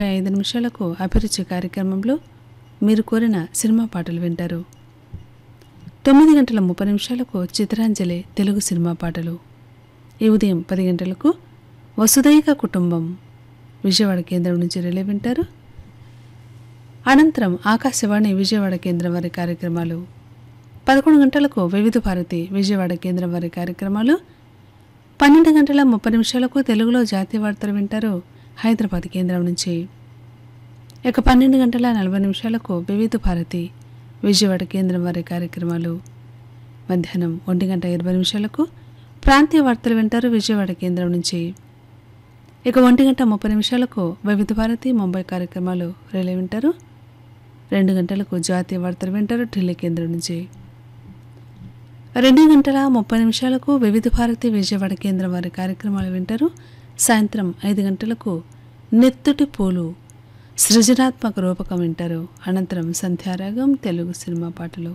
ఐదు నిమిషాలకు అభిరుచి కార్యక్రమంలో మీరు కోరిన సినిమా పాటలు వింటారు తొమ్మిది గంటల ముప్పై నిమిషాలకు చిత్రాంజలి తెలుగు సినిమా పాటలు ఈ ఉదయం పది గంటలకు వసుదైక కుటుంబం విజయవాడ కేంద్రం నుంచి రిలే వింటారు అనంతరం ఆకాశవాణి విజయవాడ కేంద్రం వారి కార్యక్రమాలు పదకొండు గంటలకు వివిధ భారతి విజయవాడ కేంద్రం వారి కార్యక్రమాలు పన్నెండు గంటల ముప్పై నిమిషాలకు తెలుగులో జాతీయ వార్తలు వింటారు హైదరాబాద్ కేంద్రం నుంచి ఇక పన్నెండు గంటల నలభై నిమిషాలకు వివిధ భారతి విజయవాడ కేంద్రం వారి కార్యక్రమాలు మధ్యాహ్నం ఒంటి గంట ఇరవై నిమిషాలకు ప్రాంతీయ వార్తలు వింటారు విజయవాడ కేంద్రం నుంచి ఇక ఒంటి గంట ముప్పై నిమిషాలకు వివిధ భారతి ముంబై కార్యక్రమాలు రిలే వింటారు రెండు గంటలకు జాతీయ వార్తలు వింటారు ఢిల్లీ కేంద్రం నుంచి రెండు గంటల ముప్పై నిమిషాలకు వివిధ భారతి విజయవాడ కేంద్రం వారి కార్యక్రమాలు వింటారు సాయంత్రం ఐదు గంటలకు నెత్తుటి పూలు సృజనాత్మక రూపకం వింటారు అనంతరం సంధ్యారాగం తెలుగు సినిమా పాటలు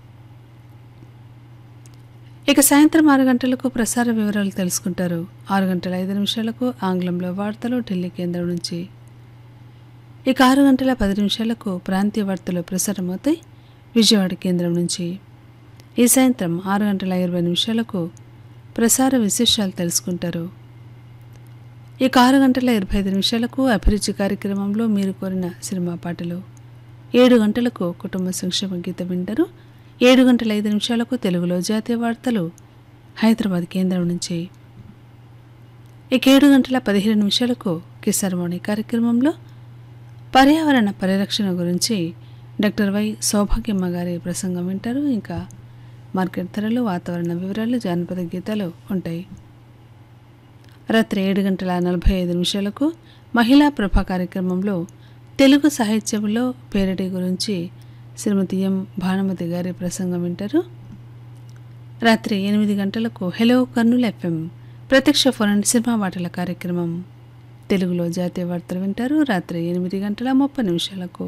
ఇక సాయంత్రం ఆరు గంటలకు ప్రసార వివరాలు తెలుసుకుంటారు ఆరు గంటల ఐదు నిమిషాలకు ఆంగ్లంలో వార్తలు ఢిల్లీ కేంద్రం నుంచి ఇక ఆరు గంటల పది నిమిషాలకు ప్రాంతీయ వార్తలు ప్రసారమవుతాయి విజయవాడ కేంద్రం నుంచి ఈ సాయంత్రం ఆరు గంటల ఇరవై నిమిషాలకు ప్రసార విశేషాలు తెలుసుకుంటారు ఇక ఆరు గంటల ఇరవై ఐదు నిమిషాలకు అభిరుచి కార్యక్రమంలో మీరు కోరిన సినిమా పాటలు ఏడు గంటలకు కుటుంబ సంక్షేమ గీత వింటారు ఏడు గంటల ఐదు నిమిషాలకు తెలుగులో జాతీయ వార్తలు హైదరాబాద్ కేంద్రం నుంచి ఇక ఏడు గంటల పదిహేను నిమిషాలకు కిసార్వాణి కార్యక్రమంలో పర్యావరణ పరిరక్షణ గురించి డాక్టర్ వై సౌభాగ్యమ్మ గారి ప్రసంగం వింటారు ఇంకా మార్కెట్ ధరలు వాతావరణ వివరాలు జానపద గీతాలు ఉంటాయి రాత్రి ఏడు గంటల నలభై ఐదు నిమిషాలకు మహిళా ప్రభ కార్యక్రమంలో తెలుగు సాహిత్యంలో పేరడి గురించి శ్రీమతి ఎం భానుమతి గారి ప్రసంగం వింటారు రాత్రి ఎనిమిది గంటలకు హెలో కర్నూలు ఎఫ్ఎం ప్రత్యక్ష ఫోన్ సినిమా వాటల కార్యక్రమం తెలుగులో జాతీయ వార్తలు వింటారు రాత్రి ఎనిమిది గంటల ముప్పై నిమిషాలకు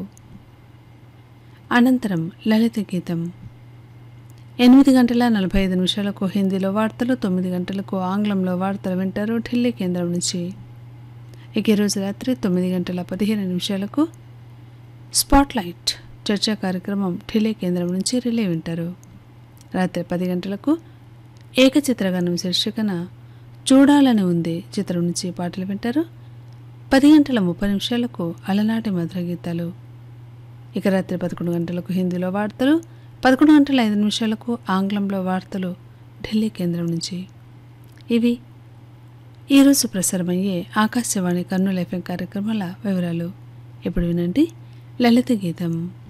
అనంతరం లలిత గీతం ఎనిమిది గంటల నలభై ఐదు నిమిషాలకు హిందీలో వార్తలు తొమ్మిది గంటలకు ఆంగ్లంలో వార్తలు వింటారు ఢిల్లీ కేంద్రం నుంచి ఇక ఈరోజు రాత్రి తొమ్మిది గంటల పదిహేను నిమిషాలకు స్పాట్లైట్ చర్చా కార్యక్రమం ఢిల్లీ కేంద్రం నుంచి రిలే వింటారు రాత్రి పది గంటలకు ఏకచిత్రగానం శీర్షికన చూడాలని ఉంది చిత్రం నుంచి పాటలు వింటారు పది గంటల ముప్పై నిమిషాలకు అలనాటి మధుర గీతాలు ఇక రాత్రి పదకొండు గంటలకు హిందీలో వార్తలు పదకొండు గంటల ఐదు నిమిషాలకు ఆంగ్లంలో వార్తలు ఢిల్లీ కేంద్రం నుంచి ఇవి ఈరోజు ప్రసారమయ్యే ఆకాశవాణి కర్నూలు ఎఫ్ఎం కార్యక్రమాల వివరాలు ఇప్పుడు వినండి లలిత గీతం